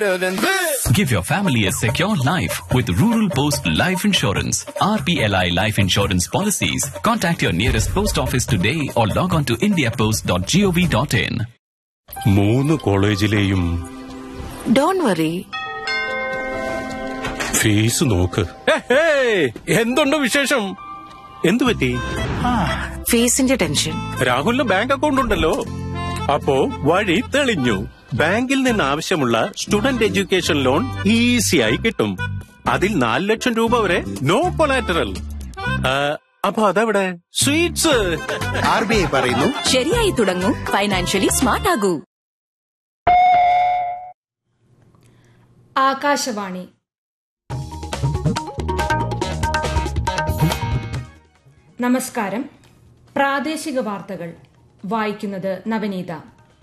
than this. Give your family a secure life with Rural Post Life Insurance. RPLI Life Insurance Policies. Contact your nearest post office today or log on to indiapost.gov.in. മൂന്ന് കോളേജിലെയും don't worry fees നോക്ക് ഹേ, എന്തുണ്ട് വിശേഷം എന്തു പറ്റി ഫീസിന്റെ tension രാഹുലിന് bank account ഉണ്ടല്ലോ അപ്പോ വഴി തെളിഞ്ഞു ബാങ്കിൽ നിന്ന് ആവശ്യമുള്ള സ്റ്റുഡന്റ് എഡ്യൂക്കേഷൻ ലോൺ ഈസിയായി കിട്ടും അതിൽ നാല് ലക്ഷം രൂപ വരെ നോ കൊളാറ്ററൽ അപ്പൊ അതെവിടെ സ്വീറ്റ്സ് ആർ ബി ഐ പറയുന്നു ശരിയായി തുടങ്ങൂ ഫൈനാൻഷ്യലി സ്മാർട്ട് ആകൂ ആകാശവാണി നമസ്കാരം പ്രാദേശിക വാർത്തകൾ വായിക്കുന്നത് നവനീത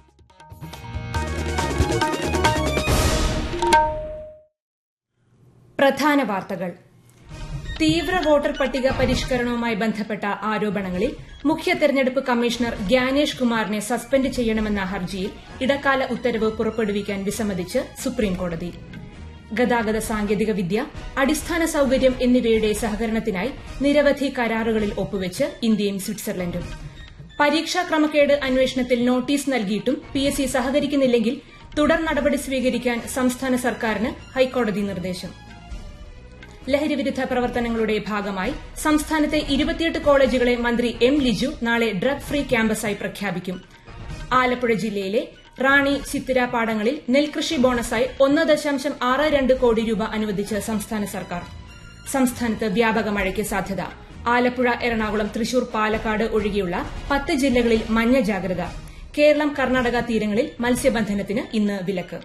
പ്രധാന വാർത്തകൾ തീവ്ര വോട്ടർ പട്ടിക പരിഷ്കരണവുമായി ബന്ധപ്പെട്ട ആരോപണങ്ങളിൽ മുഖ്യ തെരഞ്ഞെടുപ്പ് കമ്മീഷണർ ഗ്യാനേഷ് കുമാറിനെ സസ്പെൻഡ് ചെയ്യണമെന്ന ഹർജിയിൽ ഇടക്കാല ഉത്തരവ് പുറപ്പെടുവിക്കാൻ വിസമ്മതിച്ച് സുപ്രീംകോടതി ഗതാഗത സാങ്കേതിക വിദ്യ അടിസ്ഥാന സൌകര്യം എന്നിവയുടെ സഹകരണത്തിനായി നിരവധി കരാറുകളിൽ ഒപ്പുവെച്ച് ഇന്ത്യയും സ്വിറ്റ്സർലൻഡും പരീക്ഷാ ക്രമക്കേട് അന്വേഷണത്തിൽ നോട്ടീസ് നൽകിയിട്ടും പി എസ് സി സഹകരിക്കുന്നില്ലെങ്കിൽ തുടർ നടപടി സ്വീകരിക്കാൻ സംസ്ഥാന സർക്കാരിന് ഹൈക്കോടതി നിർദ്ദേശം ലഹരിവിരുദ്ധ പ്രവർത്തനങ്ങളുടെ ഭാഗമായി സംസ്ഥാനത്തെ ഇരുപത്തിയെട്ട് കോളേജുകളെ മന്ത്രി എം ലിജു നാളെ ഡ്രഗ് ഫ്രീ ക്യാമ്പസായി പ്രഖ്യാപിക്കും ആലപ്പുഴ ജില്ലയിലെ റാണി ചിത്തിര പാടങ്ങളിൽ നെൽകൃഷി ബോണസായി ഒന്ന് ദശാംശം ആറ് രണ്ട് കോടി രൂപ അനുവദിച്ച് സംസ്ഥാന സർക്കാർ സംസ്ഥാനത്ത് വ്യാപക മഴയ്ക്ക് സാധ്യത ആലപ്പുഴ എറണാകുളം തൃശൂർ പാലക്കാട് ഒഴികെയുള്ള പത്ത് ജില്ലകളിൽ മഞ്ഞ ജാഗ്രത കേരളം കർണാടക തീരങ്ങളിൽ മത്സ്യബന്ധനത്തിന് ഇന്ന് വിലക്ക്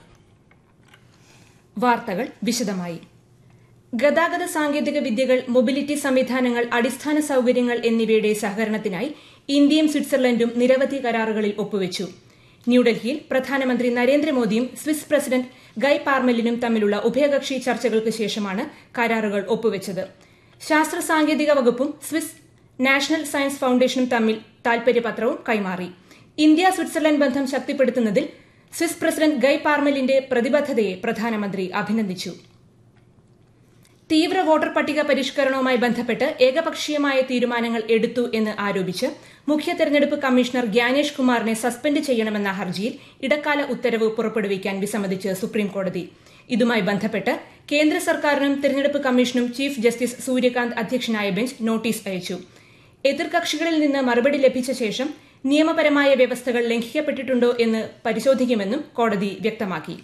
വാർത്തകൾ വിശദമായി ഗതാഗത സാങ്കേതിക വിദ്യകൾ മൊബിലിറ്റി സംവിധാനങ്ങൾ അടിസ്ഥാന സൌകര്യങ്ങൾ എന്നിവയുടെ സഹകരണത്തിനായി ഇന്ത്യയും സ്വിറ്റ്സർലൻഡും നിരവധി കരാറുകളിൽ ഒപ്പുവച്ചു ന്യൂഡൽഹിയിൽ പ്രധാനമന്ത്രി നരേന്ദ്രമോദിയും സ്വിസ് പ്രസിഡന്റ് ഗൈ പാർമെലിനും തമ്മിലുള്ള ഉഭയകക്ഷി ചർച്ചകൾക്ക് ശേഷമാണ് കരാറുകൾ ഒപ്പുവച്ചത് ശാസ്ത്ര സാങ്കേതിക വകുപ്പും സ്വിസ് നാഷണൽ സയൻസ് ഫൌണ്ടേഷനും തമ്മിൽ താൽപര്യപത്രവും കൈമാറി ഇന്ത്യ സ്വിറ്റ്സർലൻഡ് ബന്ധം ശക്തിപ്പെടുത്തുന്നതിൽ സ്വിസ് പ്രസിഡന്റ് ഗൈ പാർമെലിന്റെ പ്രതിബദ്ധതയെ പ്രധാനമന്ത്രി അഭിനന്ദിച്ചു തീവ്ര വോട്ടർ പട്ടിക പരിഷ്കരണവുമായി ബന്ധപ്പെട്ട് ഏകപക്ഷീയമായ തീരുമാനങ്ങൾ എടുത്തു എന്ന് ആരോപിച്ച് മുഖ്യ തെരഞ്ഞെടുപ്പ് കമ്മീഷണർ ഗ്യാനേഷ് കുമാറിനെ സസ്പെൻഡ് ചെയ്യണമെന്ന ഹർജിയിൽ ഇടക്കാല ഉത്തരവ് പുറപ്പെടുവിക്കാൻ വിസമ്മതിച്ച് സുപ്രീംകോടതി ഇതുമായി ബന്ധപ്പെട്ട് കേന്ദ്ര സർക്കാരിനും തെരഞ്ഞെടുപ്പ് കമ്മീഷനും ചീഫ് ജസ്റ്റിസ് സൂര്യകാന്ത് അധ്യക്ഷനായ ബെഞ്ച് നോട്ടീസ് അയച്ചു എതിർകക്ഷികളിൽ നിന്ന് മറുപടി ലഭിച്ച ശേഷം നിയമപരമായ വ്യവസ്ഥകൾ ലംഘിക്കപ്പെട്ടിട്ടുണ്ടോ എന്ന് പരിശോധിക്കുമെന്നും കോടതി വ്യക്തമാക്കി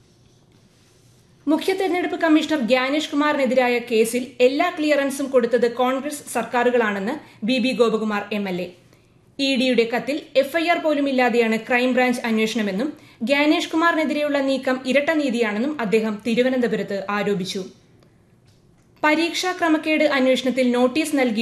മുഖ്യ തെരഞ്ഞെടുപ്പ് കമ്മീഷണർ ഗ്യാനേഷ് കുമാറിനെതിരായ കേസിൽ എല്ലാ ക്ലിയറൻസും കൊടുത്തത് കോൺഗ്രസ് സർക്കാരുകളാണെന്ന് B B Gopakumar M L A E ഡിയുടെ കത്തിൽ എഫ്ഐആർ പോലുമില്ലാതെയാണ് ക്രൈംബ്രാഞ്ച് അന്വേഷണമെന്നും ഗ്യാനേഷ് കുമാറിനെതിരെയുള്ള നീക്കം ഇരട്ട നീതിയാണെന്നും അദ്ദേഹം തിരുവനന്തപുരത്ത് ആരോപിച്ചു പരീക്ഷാ ക്രമക്കേട് അന്വേഷണത്തിൽ നോട്ടീസ് നൽകി